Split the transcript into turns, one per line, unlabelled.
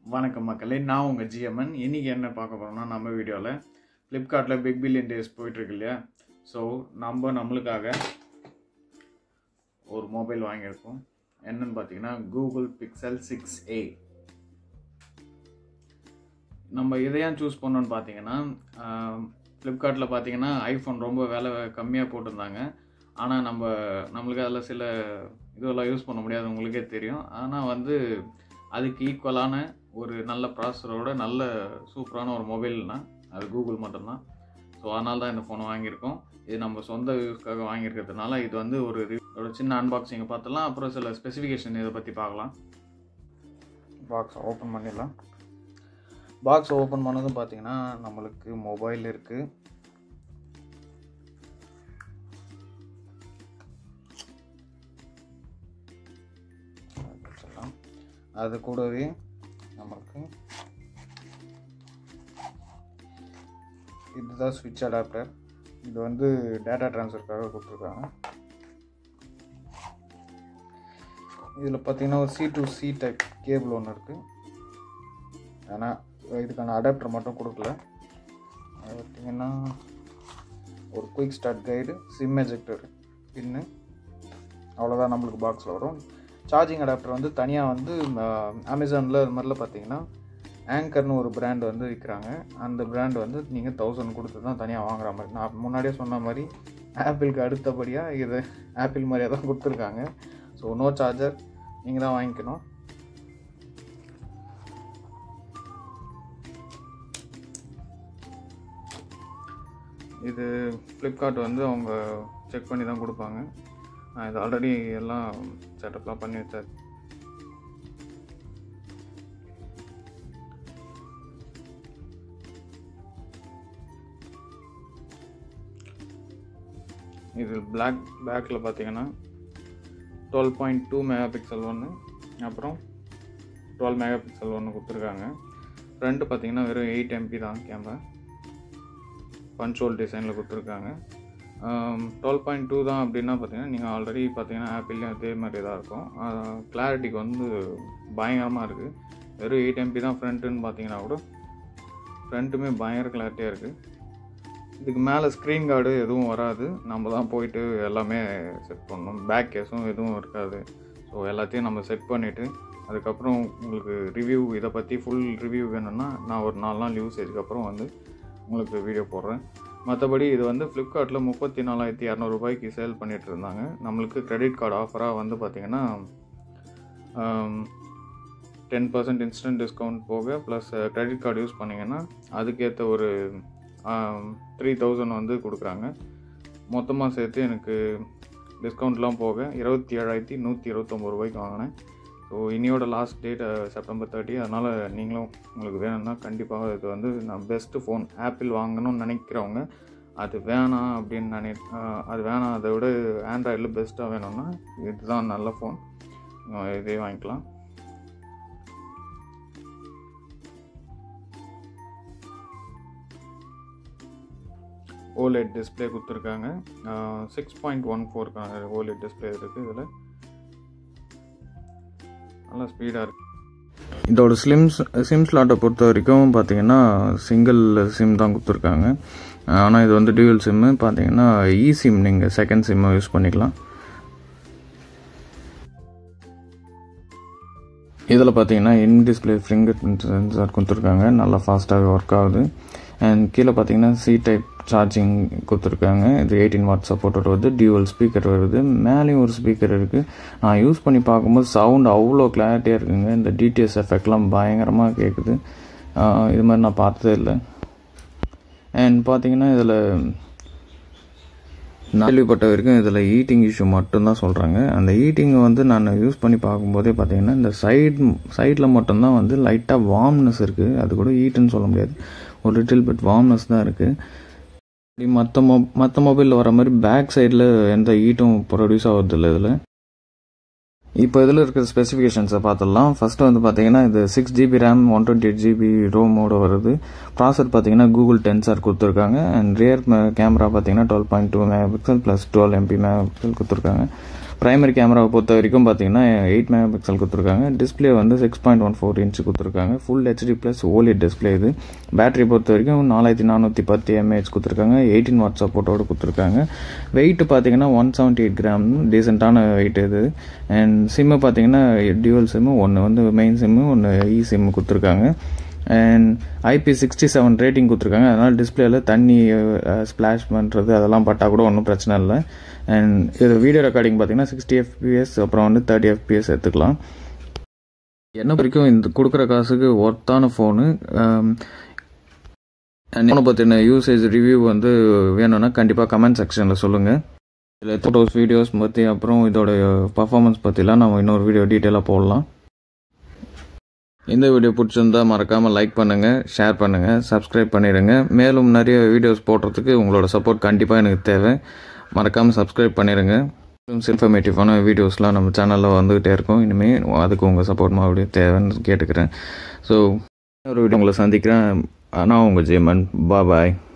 வணக்கம் மக்களே நான் உங்கள் ஜிஎம்என் இன்றைக்கி என்ன பார்க்க போகிறோம்னா நம்ம வீடியோவில் ஃப்ளிப்கார்ட்டில் பிக் பில்லியன் டேஸ் போயிட்டுருக்கு இல்லையா ஸோ நம்ம நம்மளுக்காக ஒரு மொபைல் வாங்கியிருக்கோம் என்னன்னு பார்த்தீங்கன்னா கூகுள் பிக்சல் சிக்ஸ் ஏ நம்ம இதை ஏன் சூஸ் பண்ணோன்னு பார்த்தீங்கன்னா ஃப்ளிப்கார்ட்டில் பார்த்தீங்கன்னா ஐஃபோன் ரொம்ப விலை கம்மியாக போட்டிருந்தாங்க ஆனால் நம்ம நம்மளுக்கு அதில் சில இதெல்லாம் யூஸ் பண்ண முடியாது உங்களுக்கே தெரியும் ஆனால் வந்து அதுக்கு ஈக்குவலான ஒரு நல்ல ப்ராசஸரோட நல்ல சூப்பரான ஒரு மொபைல்னா அது கூகுள் மட்டும்தான் ஸோ அதனால தான் இந்த ஃபோனை வாங்கியிருக்கோம் இது நம்ம சொந்த யூஸ்க்காக வாங்கியிருக்கிறதுனால இது வந்து ஒரு re- ஒரு சின்ன அன்பாக்சிங்கை பார்த்துலாம் அப்புறம் சில ஸ்பெசிஃபிகேஷன் இதை பற்றி பார்க்கலாம் பாக்ஸ் ஓப்பன் பண்ணிடலாம் பாக்ஸ் ஓப்பன் பண்ணதும் பார்த்தீங்கன்னா நம்மளுக்கு மொபைல் இருக்குது வச்சிடலாம் அது கூடவே நம்மளுக்கு இதுதான் ஸ்விட்ச் அடாப்டர் இது வந்து டேட்டா ட்ரான்ஸ்ஃபருக்காக கொடுத்துருக்காங்க இதில் பார்த்தீங்கன்னா ஒரு C to C type cable ஒன்று இருக்குது ஆனால் இதுக்கான அடாப்டர் மட்டும் கொடுக்கல அது பார்த்தீங்கன்னா ஒரு quick start guide SIM ejector pin அவ்வளோதான் நம்மளுக்கு பாக்ஸில் வரும் சார்ஜிங் அடாப்டர் வந்து தனியாக வந்து அமேசானில் இது மாதிரிலாம் பார்த்தீங்கன்னா ஆங்கர்னு ஒரு பிராண்ட் வந்து விற்கிறாங்க அந்த பிராண்ட் வந்து நீங்கள் தௌசண்ட் கொடுத்து தான் தனியாக வாங்குற மாதிரி நான் முன்னாடியே சொன்ன மாதிரி ஆப்பிளுக்கு அடுத்தபடியாக இது ஆப்பிள் மாதிரியே தான் கொடுத்துருக்காங்க ஸோ நோ சார்ஜர் நீங்கள் தான் வாங்கிக்கணும் இது ஃப்ளிப்கார்ட் வந்து அவங்க செக் பண்ணி தான் கொடுப்பாங்க நான் இது ஆல்ரெடி எல்லாம் செட்டப்லாம் பண்ணி வச்சாச்சு இது பிளாக் பேக்கில் பார்த்தீங்கன்னா twelve point two mega pixel ஒன்று அப்புறம் டுவெல் மெகா பிக்சல் ஒன்று கொடுத்துருக்காங்க ஃப்ரண்ட்டு பார்த்தீங்கன்னா வெறும் எயிட் எம்பி தான் கேமரா பஞ்சுவல் டிசைனில் கொடுத்துருக்காங்க டுவெல் பாயிண்ட் டூ தான் அப்படின்னா பார்த்தீங்கன்னா நீங்கள் ஆல்ரெடி பார்த்தீங்கன்னா ஆப்பிள்லேயும் அதே மாதிரி தான் இருக்கும் கிளாரிட்டிக்கு வந்து பயங்கரமாக இருக்குது வெறும் எயிட் எம்பி தான் ஃப்ரண்ட்டுன்னு பார்த்தீங்கன்னா கூட ஃப்ரண்ட்டுமே பயங்கர கிளாரிட்டியாக இருக்குது இதுக்கு மேலே ஸ்க்ரீன் கார்டு எதுவும் வராது நம்ம தான் போயிட்டு எல்லாமே செட் பண்ணணும் பேக் கேஸும் எதுவும் இருக்காது ஸோ எல்லாத்தையும் நம்ம செட் பண்ணிவிட்டு அதுக்கப்புறம் உங்களுக்கு ரிவ்யூ இதை பற்றி ஃபுல் ரிவ்யூ வேணும்னா நான் ஒரு நாலு நாள் யூசேஜ்க்கு அப்புறம் வந்து உங்களுக்கு வீடியோ போடுறேன் மற்றபடி இது வந்து ஃப்ளிப்கார்ட்டில் முப்பத்தி நாலாயிரத்தி இரநூறுபாய்க்கு சேல் பண்ணிகிட்டு இருந்தாங்க நம்மளுக்கு கிரெடிட் கார்டு ஆஃபராக வந்து பார்த்திங்கன்னா டென் பர்சன்ட் இன்ஸ்டன்ட் டிஸ்கவுண்ட் போக ப்ளஸ் கிரெடிட் கார்டு யூஸ் பண்ணிங்கன்னா அதுக்கேற்ற ஒரு த்ரீ தௌசண்ட் வந்து கொடுக்குறாங்க மொத்தமாக சேர்த்து எனக்கு டிஸ்கவுண்ட்லாம் போக இருபத்தி ஏழாயிரத்தி நூற்றி இருபத்தொம்பது ரூபாய்க்கு வாங்கினேன் ஸோ இனியோட லாஸ்ட் டேட் செப்டம்பர் தேர்ட்டி அதனால் நீங்களும் உங்களுக்கு வேணும்னா கண்டிப்பாக இது வந்து நான் பெஸ்ட்டு ஃபோன் ஆப்பிள் வாங்கணும்னு நினைக்கிறவங்க அது வேணாம் அப்படின்னு நினை ஆஹ் அது வேணாம் அதை விட ஆண்ட்ராய்டில் பெஸ்ட்டாக வேணும்னா இதுதான் நல்ல ஃபோன் இதே வாங்கிக்கலாம் ஓலெட் டிஸ்பிளே கொடுத்துருக்காங்க சிக்ஸ் பாயிண்ட் ஒன் ஃபோருக்கான ஓலெட் டிஸ்பிளே இருக்குது இதில் நல்லா ஸ்பீடாக இருக்குது இதோட ஸ்லிம்ஸ் சிம் ஸ்லாட்டை பொறுத்த வரைக்கும் பார்த்தீங்கன்னா சிங்கிள் சிம் தான் கொடுத்துருக்காங்க ஆனால் இது வந்து டியூவல் சிம்மு பார்த்தீங்கன்னா இ சிம் நீங்கள் செகண்ட் சிம்மை யூஸ் பண்ணிக்கலாம் இதில் பார்த்தீங்கன்னா இன் டிஸ்பிளே ஃபிங்கர் சென்சார் கொடுத்துருக்காங்க நல்லா ஃபாஸ்ட்டாகவே ஒர்க் ஆகுது அண்ட் கீழே பார்த்தீங்கன்னா சி டைப் சார்ஜிங் கொடுத்துருக்காங்க இது எயிட்டீன் வாட் சப்போர்ட்டோட வருது டியூவல் ஸ்பீக்கர் வருது மேலேயும் ஒரு ஸ்பீக்கர் இருக்குது நான் யூஸ் பண்ணி பார்க்கும்போது சவுண்ட் அவ்வளோ கிளாரிட்டியாக இருக்குங்க இந்த டிடிஎஸ் எஃபெக்ட்லாம் பயங்கரமாக கேட்குது ஆஹ் இது மாதிரி நான் பார்த்ததே இல்லை அண்ட் பார்த்தீங்கன்னா இதில் நான் கேள்விப்பட்ட வரைக்கும் இதில் ஈட்டிங் இஷ்யூ மட்டும்தான் சொல்கிறாங்க அந்த ஈட்டிங்கை வந்து நான் யூஸ் பண்ணி பார்க்கும்போதே பார்த்தீங்கன்னா இந்த சைடு சைடில் மட்டும்தான் வந்து லைட்டாக வார்ம்னஸ் இருக்குது அது கூட ஈட்டுன்னு சொல்ல முடியாது ஒரு லிட்டில் பிட் வார்ம்னஸ் தான் இருக்குது மற்ற மொ மற்ற மொபைலில் வர மாதிரி பேக் சைடில் எந்த ஈட்டும் ப்ரொடியூஸ் ஆகுறதில்ல இதில் இப்போ இதில் இருக்கிற ஸ்பெசிஃபிகேஷன்ஸை பார்த்துடலாம் ஃபஸ்ட்டு வந்து பார்த்தீங்கன்னா இது six GB RAM one twenty eight GB ரோமோட வருது ப்ராசர் பார்த்தீங்கன்னா கூகுள் டென்சார் கொடுத்துருக்காங்க அண்ட் ரியர் கேமரா பார்த்தீங்கன்னா twelve point two mega pixel plus twelve MP mega pixel கொடுத்துருக்காங்க ப்ரைமரி கேமராவை பொறுத்த வரைக்கும் பார்த்தீங்கன்னா எயிட் மெகா பிக்சல் கொடுத்துருக்காங்க டிஸ்பிளே வந்து six point one four inch கொடுத்துருக்காங்க full HD plus OLED display இது பேட்டரி பொறுத்த வரைக்கும் நாலாயிரத்தி நானூற்றி பத்து எம்ஏஹெச் கொடுத்துருக்காங்க எயிட்டீன் வாட் சப்போர்ட்டோடு கொடுத்துருக்காங்க வெயிட் பார்த்தீங்கன்னா ஒன் செவன்ட்டி எயிட் கிராம் டீசெண்டான வெயிட் இது அண்ட் சிம்மு பார்த்தீங்கன்னா டியூவல் சிம்மு ஒன்று வந்து மெயின் சிம்மு ஒன்று இ சிம்மு கொடுத்துருக்காங்க and IP sixty seven rating கொடுத்துருக்காங்க அதனால் டிஸ்பிளேல தண்ணி ஸ்ப்ளாஷ் பண்ணுறது அதெல்லாம் பட்டால் கூட ஒன்றும் பிரச்சனை இல்லை அண்ட் இது வீடியோ ரெக்கார்டிங் பார்த்தீங்கன்னா சிக்ஸ்டி எஃபிஎஸ் அப்புறம் வந்து தேர்ட்டி எஃபிஎஸ் எடுத்துக்கலாம் என்ன வரைக்கும் இந்த கொடுக்குற காசுக்கு ஒர்த்தான ஃபோனு ஃபோனை பற்றின யூசேஜ் ரிவ்யூ வந்து வேணும்னா கண்டிப்பாக கமெண்ட் செக்ஷனில் சொல்லுங்கள் இதில் ஃபோட்டோஸ் வீடியோஸ் பற்றி அப்புறம் இதோட பர்ஃபார்மன்ஸ் பற்றிலாம் நம்ம இன்னொரு வீடியோ டீட்டெயிலாக போடலாம் இந்த வீடியோ பிடிச்சிருந்தா மறக்காமல் லைக் பண்ணுங்கள் ஷேர் பண்ணுங்கள் சப்ஸ்கிரைப் பண்ணிடுங்க மேலும் நிறைய வீடியோஸ் போடுறதுக்கு உங்களோட சப்போர்ட் கண்டிப்பாக எனக்கு தேவை மறக்காமல் சப்ஸ்கிரைப் பண்ணிடுங்க இன்ஃபர்மேட்டிவான வீடியோஸ்லாம் நம்ம சேனலில் வந்துகிட்டே இருக்கும் இனிமேல் அதுக்கு உங்கள் சப்போர்ட் மறுபடியும் தேவைன்னு கேட்டுக்கிறேன் ஸோ ஒரு வீடியோ உங்களை சந்திக்கிறேன் ஆனால் உங்கள் ஜெயமன் பா பாய்